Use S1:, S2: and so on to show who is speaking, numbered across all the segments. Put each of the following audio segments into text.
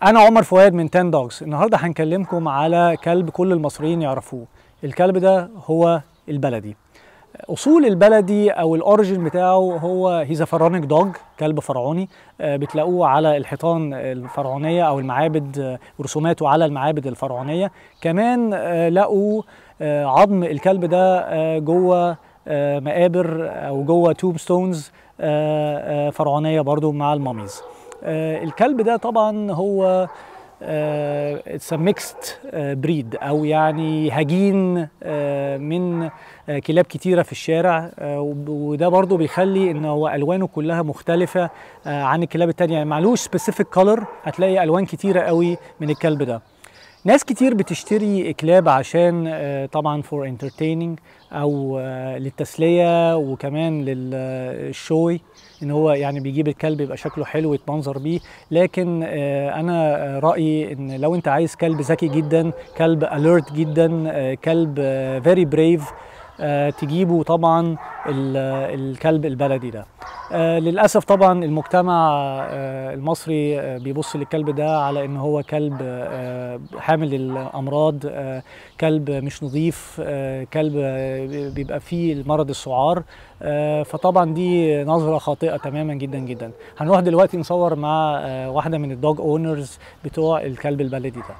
S1: انا عمر فؤاد من 10 دوجز النهارده هنكلمكم على كلب كل المصريين يعرفوه الكلب ده هو البلدي اصول البلدي او الاوريجين بتاعه هو هيز فرونيك دوج كلب فرعوني آه، بتلاقوه على الحيطان الفرعونيه او المعابد آه، رسوماته على المعابد الفرعونيه كمان آه، لقوا آه، عظم الكلب ده آه، جوه آه، مقابر او جوه توم ستونز فرعونيه برضو مع الماميز آه، الكلب ده طبعا هو اتس ميكست بريد او يعني هجين آه، من آه، كلاب كتيره في الشارع آه، وب- وده برضو بيخلي ان هو الوانه كلها مختلفه آه، عن الكلاب التانية يعني معلوش سبيسيفيك كولر هتلاقي الوان كتيره قوي من الكلب ده ناس كتير بتشتري كلاب عشان آه، طبعا فور انترتيننج او آه، للتسليه وكمان للشوي ان هو يعني بيجيب الكلب يبقى شكله حلو يتمنظر بيه لكن آه، انا آه، رايي ان لو انت عايز كلب ذكي جدا كلب اليرت جدا آه، كلب فيري بريف تجيبه طبعا ال- الكلب البلدي ده آه، للاسف طبعا المجتمع آه، المصري آه، بيبص للكلب ده على ان هو كلب آه، حامل الامراض آه، كلب مش نظيف آه، كلب آه، بيبقى فيه مرض السعار آه، فطبعا دي نظره خاطئه تماما جدا جدا هنروح دلوقتي نصور مع آه، واحده من الدوج اونرز بتوع الكلب البلدي ده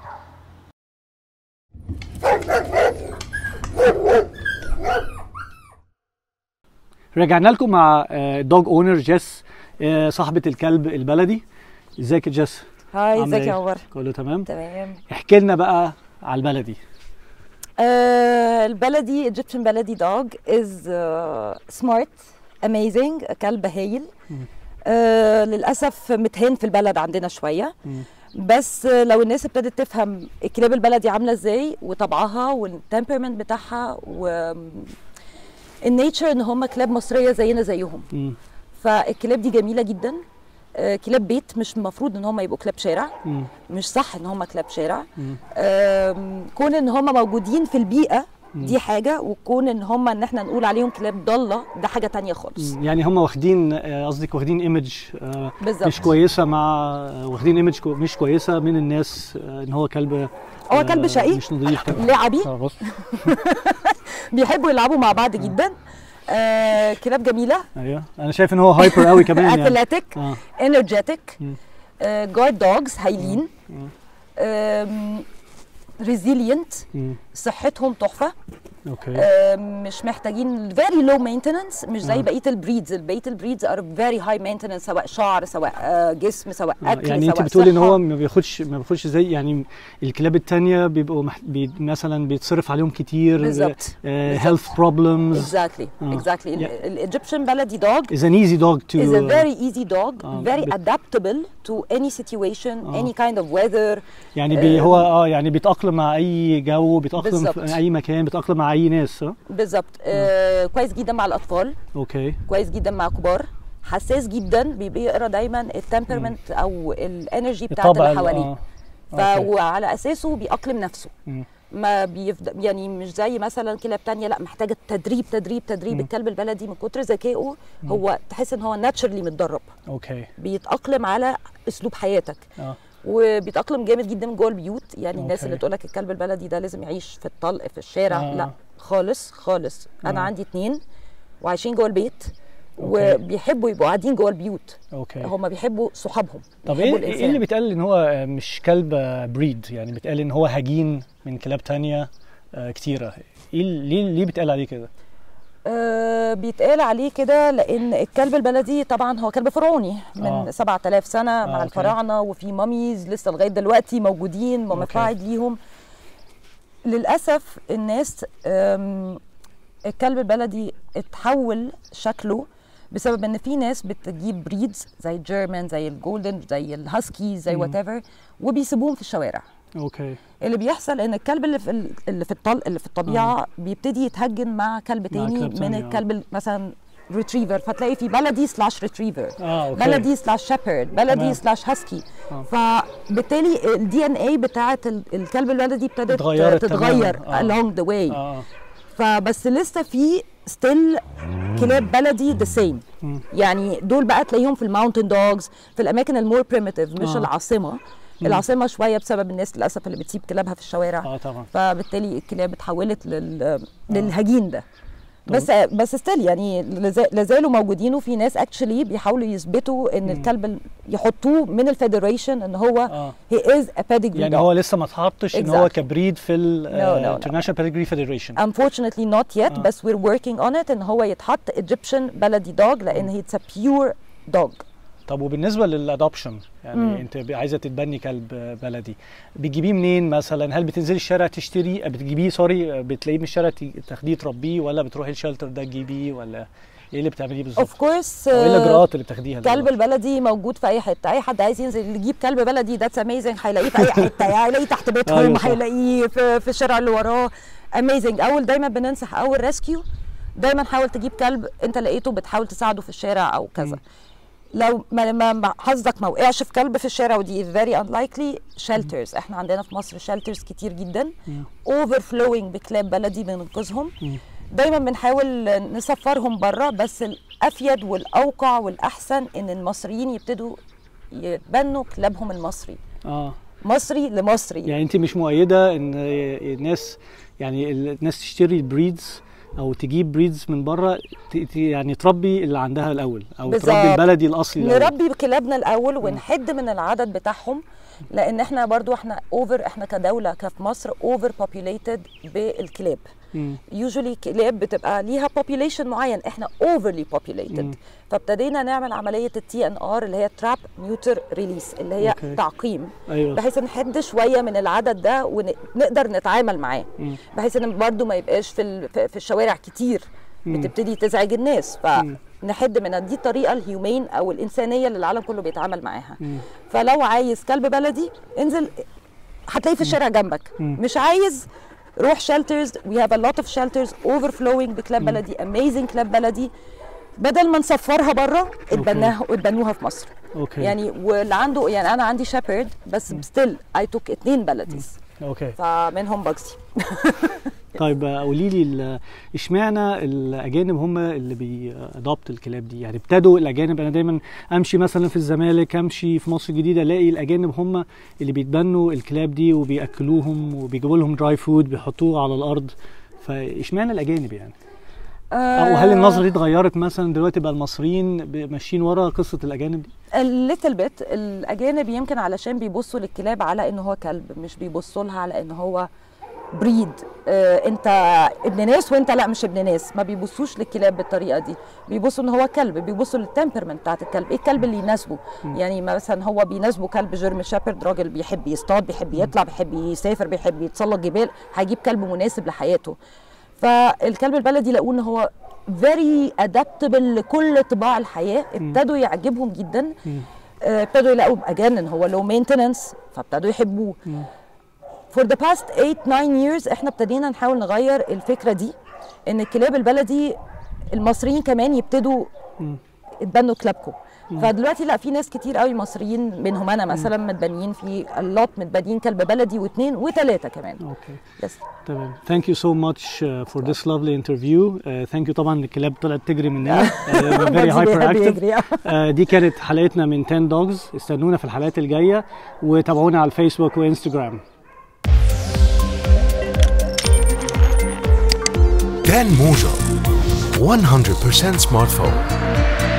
S1: رجعنا لكم مع الدوج اونر جيس آه، صاحبه الكلب البلدي ازيك يا جيس
S2: هاي
S1: عاملة
S2: ازيك يا
S1: إيه؟
S2: عمر
S1: كله تمام
S2: تمام
S1: احكي لنا بقى على البلدي
S2: آه البلدي Egyptian بلدي dog is uh, smart amazing كلب هايل آه للاسف متهان في البلد عندنا شويه
S1: مم.
S2: بس آه، لو الناس ابتدت تفهم الكلاب البلدي عامله ازاي وطبعها والتمبرمنت بتاعها و النيتشر ان هم كلاب مصريه زينا زيهم
S1: مم.
S2: فالكلاب دي جميله جدا آه، كلاب بيت مش المفروض ان هم يبقوا كلاب شارع
S1: مم.
S2: مش صح ان هم كلاب شارع
S1: مم.
S2: آم، كون ان هم موجودين في البيئه دي حاجه وكون ان هم ان احنا نقول عليهم كلاب ضاله ده حاجه تانية خالص
S1: مم. يعني هم واخدين آه، قصدك واخدين ايمج
S2: بالظبط
S1: مش كويسه مع آه، واخدين ايمج كو- مش كويسه من الناس آه، ان هو كلب
S2: هو
S1: آه،
S2: كلب شقي
S1: مش نظيف كده.
S2: لعبي
S1: آه، بص
S2: بيحبوا يلعبوا مع بعض جدا آه كلاب جميله
S1: ايوه انا شايف ان هو هايبر قوي كمان يعني
S2: اثليتيك
S1: اه
S2: انرجيتك
S1: مم.
S2: جارد دوجز هايلين
S1: مم.
S2: ريزيلينت
S1: مم.
S2: صحتهم تحفه
S1: اوكي
S2: آه، مش محتاجين فيري لو مينتننس مش زي
S1: آه.
S2: بقيه البريدز بقيه البريدز ار فيري هاي مينتننس سواء شعر سواء آه، جسم سواء
S1: آه،
S2: اكل
S1: يعني انت
S2: سواء
S1: بتقولي ان
S2: صحة.
S1: هو ما بياخدش ما بياخدش زي يعني الكلاب التانية بيبقوا مح... بي... مثلا بيتصرف عليهم كتير
S2: بالظبط
S1: هيلث بروبلمز
S2: exactly
S1: آه.
S2: exactly
S1: Yeah.
S2: الايجيبشن بلدي دوج
S1: is an easy dog to
S2: is a very easy dog
S1: آه،
S2: very
S1: بت-
S2: adaptable to any situation
S1: آه.
S2: any kind of weather
S1: يعني بي
S2: آه،
S1: هو اه يعني بيتأقلم مع اي جو بيتأقلم
S2: بالظبط.
S1: في اي مكان بيتأقلم مع اي ناس اه
S2: بالظبط آه كويس جدا مع الاطفال
S1: اوكي
S2: كويس جدا مع كبار حساس جدا بيبقى يقرا دايما التمبرمنت او الانرجي بتاعت
S1: الطبع
S2: اللي
S1: ال-
S2: حواليه
S1: آه. أوكي.
S2: فعلى اساسه بيأقلم نفسه
S1: مم.
S2: ما بيفضل يعني مش زي مثلا كلاب تانية لا محتاجه تدريب تدريب تدريب
S1: مم.
S2: الكلب البلدي من كتر ذكائه هو تحس ان هو ناتشرلي متدرب
S1: اوكي
S2: بيتأقلم على اسلوب حياتك
S1: اه
S2: وبيتأقلم جامد جدا جوه البيوت يعني الناس
S1: أوكي.
S2: اللي تقول لك الكلب البلدي ده لازم يعيش في الطلق في الشارع
S1: آه.
S2: لا خالص خالص انا
S1: آه.
S2: عندي اتنين وعايشين جوه البيت
S1: أوكي.
S2: وبيحبوا يبقوا قاعدين جوه البيوت
S1: اوكي
S2: هم بيحبوا صحابهم
S1: طب
S2: بيحبوا
S1: ايه ايه
S2: الإنسان.
S1: اللي بيتقال ان هو آه، مش كلب بريد يعني بيتقال ان هو هجين من كلاب تانية آه، كتيرة ايه ال- ليه ليه بيتقال عليه كده
S2: آه بيتقال عليه كده لان الكلب البلدي طبعا هو كلب فرعوني من
S1: آه.
S2: آه. 7000 سنه
S1: آه،
S2: مع
S1: أوكي.
S2: الفراعنه وفي ماميز لسه لغايه دلوقتي موجودين ممفاعد ليهم للاسف الناس آم، الكلب البلدي اتحول شكله بسبب ان في ناس بتجيب بريدز زي الجيرمان زي الجولدن زي الهاسكي زي
S1: مم.
S2: وات ايفر وبيسيبوهم في الشوارع
S1: اوكي
S2: اللي بيحصل ان الكلب اللي في ال- اللي في الطل اللي في الطبيعه بيبتدي يتهجن مع كلب
S1: مع
S2: تاني
S1: كلب
S2: من
S1: تاني، آه.
S2: الكلب ال- مثلا ريتريفر فتلاقي في بلدي سلاش ريتريفر
S1: اه اوكي
S2: بلدي سلاش شيبرد بلدي
S1: تمام.
S2: سلاش هاسكي
S1: آه.
S2: فبالتالي الدي ان اي بتاعت ال- الكلب البلدي ابتدت
S1: اتغيرت
S2: تتغير
S1: تماماً. آه.
S2: along the way
S1: اه
S2: فبس لسه في ستيل كلاب بلدي ذا سيم
S1: مم.
S2: يعني دول بقى تلاقيهم في الماونتن دوجز في الاماكن المور بريمتيف مش
S1: آه.
S2: آه. العاصمه العاصمه شويه بسبب الناس للاسف اللي بتسيب كلابها في الشوارع
S1: اه طبعا
S2: فبالتالي الكلاب اتحولت لل... للهجين ده بس بس ستيل يعني لازا- لازالوا موجودين وفي ناس اكشلي بيحاولوا يثبتوا ان الكلب ال- يحطوه من الفيدريشن ان هو
S1: اه
S2: هي از ا pedigree
S1: يعني
S2: dog.
S1: هو لسه ما اتحطش ان هو
S2: Exactly.
S1: كبريد في
S2: No, no, no.
S1: الانترناشونال بيدجري فيدريشن
S2: unfortunately not yet
S1: آه.
S2: بس we're working on it ان هو يتحط Egyptian بلدي dog لان هي it's a pure dog
S1: طب وبالنسبه للادوبشن يعني
S2: مم.
S1: انت ب- عايزه تتبني كلب بلدي بتجيبيه منين مثلا هل بتنزلي الشارع تشتري بتجيبيه سوري بتلاقيه من الشارع ت- تاخديه تربيه ولا بتروحي الشلتر ده تجيبيه ولا ايه اللي بتعمليه بالظبط
S2: of course
S1: او ايه
S2: uh,
S1: الاجراءات اللي بتاخديها
S2: كلب
S1: دلوقتي؟
S2: البلدي موجود في اي حته اي حد عايز ينزل يجيب كلب بلدي ذاتس اميزنج هيلاقيه في اي حته يعني هيلاقيه تحت
S1: أيوة
S2: بيتهم
S1: صح.
S2: هيلاقيه في, في الشارع اللي وراه اميزنج اول دايما بننصح اول ريسكيو دايما حاول تجيب كلب انت لقيته بتحاول تساعده في الشارع او كذا لو ما ما- ما حظك ما وقعش في كلب في الشارع ودي فيري unlikely shelters احنا عندنا في مصر shelters كتير جدا اوفر فلوينج بكلاب بلدي بننقذهم دايما بنحاول نسفرهم بره بس الافيد والاوقع والاحسن ان المصريين يبتدوا يتبنوا كلابهم المصري
S1: اه
S2: مصري لمصري
S1: يعني انت مش مؤيده ان الناس يعني الناس تشتري البريدز او تجيب بريدز من بره ت- ت- يعني تربي اللي عندها الاول او
S2: بالظبط.
S1: تربي البلدي الاصلي الاول
S2: نربي كلابنا الاول ونحد من العدد بتاعهم لان احنا برضو احنا اوفر احنا كدوله كفي مصر اوفر populated بالكلاب
S1: مم.
S2: يوجولي كلاب بتبقى ليها population معين احنا overly populated
S1: مم.
S2: فابتدينا نعمل عمليه التي ان ار اللي هي تراب نيوتر ريليس اللي هي
S1: أوكي.
S2: تعقيم
S1: ايوه
S2: بحيث نحد شويه من العدد ده ونقدر نتعامل معاه
S1: مم.
S2: بحيث ان برضو ما يبقاش في ال- في في الشوارع كتير
S1: مم.
S2: بتبتدي تزعج الناس فنحد من دي الطريقه الهيومين او الانسانيه اللي العالم كله بيتعامل معاها
S1: مم.
S2: فلو عايز كلب بلدي انزل هتلاقيه في الشارع جنبك
S1: مم.
S2: مش عايز روح شيلترز وي هاف ا لوت اوف شيلترز اوفر فلوينج بكلاب بلدي اميزنج كلاب بلدي بدل ما نسفرها بره اتبناها اتبنوها في مصر
S1: اوكي
S2: يعني واللي عنده يعني انا عندي شيبرد بس ستيل اي توك اتنين بلديز
S1: اوكي
S2: فمنهم باجزي
S1: طيب آه، قولي لي ال- اشمعنى الاجانب هم اللي بيادوبت الكلاب دي يعني ابتدوا الاجانب انا دايما امشي مثلا في الزمالك امشي في مصر الجديده الاقي الاجانب هم اللي بيتبنوا الكلاب دي وبياكلوهم وبيجيبوا لهم دراي فود بيحطوه على الارض فاشمعنى الاجانب يعني او هل النظره دي اتغيرت مثلا دلوقتي بقى المصريين ب- ماشيين ورا قصه الاجانب دي
S2: الليتل بيت الاجانب يمكن علشان بيبصوا للكلاب على ان هو كلب مش بيبصوا لها على ان هو بريد آه انت ابن ناس وانت لا مش ابن ناس ما بيبصوش للكلاب بالطريقه دي بيبصوا ان هو كلب بيبصوا للتمبرمنت بتاعت الكلب ايه الكلب اللي يناسبه يعني مثلا هو بيناسبه كلب جيرمي شابرد راجل بيحب يصطاد بيحب يطلع بيحب يسافر بيحب يتسلق جبال هيجيب كلب مناسب لحياته فالكلب البلدي لقوه ان هو فيري ادابتبل لكل طباع الحياه ابتدوا يعجبهم جدا آه، ابتدوا يلاقوا اجان ان هو لو مينتننس فابتدوا يحبوه for the past 8 9 years احنا ابتدينا نحاول نغير الفكره دي ان الكلاب البلدي المصريين كمان يبتدوا يتبنوا كلابكم فدلوقتي لا في ناس كتير قوي مصريين منهم انا مثلا متبنيين في اللوت متبنيين كلب بلدي واثنين وثلاثه كمان
S1: اوكي
S2: بس
S1: تمام ثانك يو سو ماتش فور ذس لافلي انترفيو ثانك يو طبعا الكلاب طلعت تجري مننا فيري
S2: بلدي
S1: هايبر
S2: بيحب
S1: اكتف
S2: يجري.
S1: دي كانت حلقتنا من 10 دوجز استنونا في الحلقات الجايه وتابعونا على الفيسبوك وانستجرام
S3: Dan Mojo, 100% smartphone.